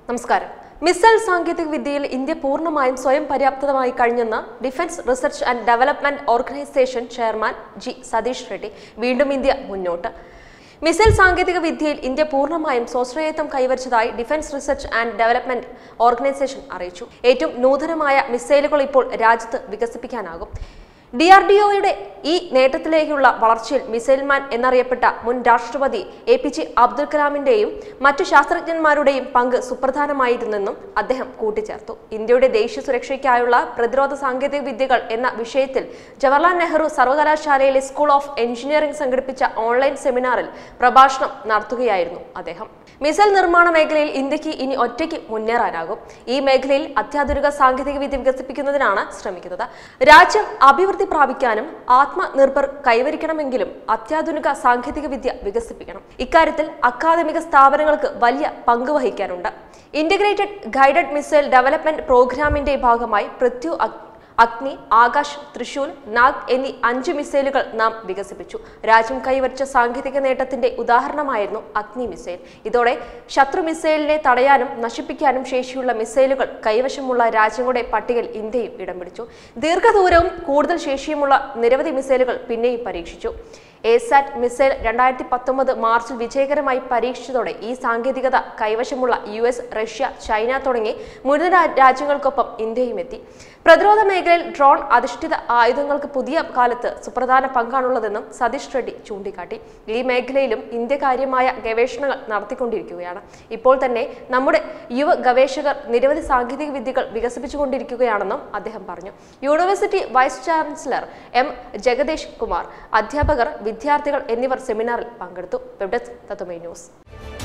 നമസ്കാരം മിസൈൽ സാങ്കേതിക വിദ്യയിൽ ഇന്ത്യ പൂർണ്ണമായും സ്വയം പര്യാപ്തമായി കഴിഞ്ഞെന്ന് defence research and development organisation chairman G Satheesh Reddy വീണ്ടും ഇന്ത്യ മുന്നോട്ട് മിസൈൽ സാങ്കേതിക വിദ്യയിൽ ഇന്ത്യ പൂർണ്ണമായും സ്വാശ്രയത്വം കൈവരിച്ചതായി defence research and development organisation അറിയിച്ചു ഏറ്റവും നൂതനമായ മിസൈലുകൾ ഇപ്പോൾ രാജ്യത്ത് വികസിപ്പിക്കാനാകും ഡി ആർ ഡി ഒയുടെ ഈ നേട്ടത്തിലേക്കുള്ള വളർച്ചയിൽ മിസൈൽമാൻ എന്നറിയപ്പെട്ട മുൻ രാഷ്ട്രപതി എ പി ജെ അബ്ദുൽ കലാമിന്റെയും മറ്റു ശാസ്ത്രജ്ഞന്മാരുടെയും പങ്ക് സുപ്രധാനമായിരുന്നെന്നും അദ്ദേഹം കൂട്ടിച്ചേർത്തു ഇന്ത്യയുടെ ദേശീയ സുരക്ഷയ്ക്കായുള്ള പ്രതിരോധ സാങ്കേതിക വിദ്യകൾ എന്ന വിഷയത്തിൽ ജവഹർലാൽ നെഹ്റു സർവകലാശാലയിലെ സ്കൂൾ ഓഫ് എഞ്ചിനീയറിംഗ് സംഘടിപ്പിച്ച ഓൺലൈൻ സെമിനാറിൽ പ്രഭാഷണം നടത്തുകയായിരുന്നു അദ്ദേഹം മിസൈൽ നിർമ്മാണ മേഖലയിൽ ഇന്ത്യക്ക് ഇനി ഒറ്റയ്ക്ക് മുന്നേറാനാകും ഈ മേഖലയിൽ അത്യാധുനിക സാങ്കേതിക വിദ്യ വികസിപ്പിക്കുന്നതിനാണ് ശ്രമിക്കുന്നത് രാജ്യം അഭിവൃദ്ധി പ്രാപിക്കാനും ആത്മനിർഭർ കൈവരിക്കണമെങ്കിലും അത്യാധുനിക സാങ്കേതിക വിദ്യ വികസിപ്പിക്കണം ഇക്കാര്യത്തിൽ അക്കാദമിക സ്ഥാപനങ്ങൾക്ക് വലിയ പങ്ക് വഹിക്കാനുണ്ട് ഇന്റഗ്രേറ്റഡ് ഗൈഡഡ് മിസൈൽ ഡെവലപ്മെന്റ് പ്രോഗ്രാമിന്റെ ഭാഗമായി പൃഥ്വി അഗ്- അഗ്നി ആകാശ് തൃശൂൽ നാഗ് എന്നീ അഞ്ച് മിസൈലുകൾ നാം വികസിപ്പിച്ചു രാജ്യം കൈവരിച്ച സാങ്കേതിക നേട്ടത്തിന്റെ ഉദാഹരണമായിരുന്നു അഗ്നി മിസൈൽ ഇതോടെ ശത്രു മിസൈലിനെ തടയാനും നശിപ്പിക്കാനും ശേഷിയുള്ള മിസൈലുകൾ കൈവശമുള്ള രാജ്യങ്ങളുടെ പട്ടികയിൽ ഇന്ത്യയും ഇടം പിടിച്ചു ദീർഘദൂരവും കൂടുതൽ ശേഷിയുമുള്ള നിരവധി മിസൈലുകൾ പിന്നെയും പരീക്ഷിച്ചു എസാറ്റ് മിസൈൽ രണ്ടായിരത്തി പത്തൊമ്പത് മാർച്ചിൽ വിജയകരമായി പരീക്ഷിച്ചതോടെ ഈ സാങ്കേതികത കൈവശമുള്ള യു എസ് റഷ്യ ചൈന തുടങ്ങി മുഴുവൻ രാ- രാജ്യങ്ങൾക്കൊപ്പം ഇന്ത്യയും എത്തി പ്രതിരോധ മേഖലയിൽ ഡ്രോൺ അധിഷ്ഠിത ആയുധങ്ങൾക്ക് പുതിയ കാലത്ത് സുപ്രധാന പങ്കാണുള്ളതെന്നും സതീഷ് റെഡ്ഡി ചൂണ്ടിക്കാട്ടി ഈ മേഖലയിലും ഇന്ത്യ കാര്യമായ ഗവേഷണങ്ങൾ നടത്തിക്കൊണ്ടിരിക്കുകയാണ് ഇപ്പോൾ തന്നെ നമ്മുടെ യുവ ഗവേഷകർ നിരവധി സാങ്കേതിക വിദ്യകൾ വികസിപ്പിച്ചുകൊണ്ടിരിക്കുകയാണെന്നും അദ്ദേഹം പറഞ്ഞു university vice chancellor M Jagadesh Kumar അധ്യാപകർ വിദ്യാർത്ഥികൾ എന്നിവർ സെമിനാറിൽ പങ്കെടുത്തു വെബ് ഡെസ്ക് തത്വമേ ന്യൂസ്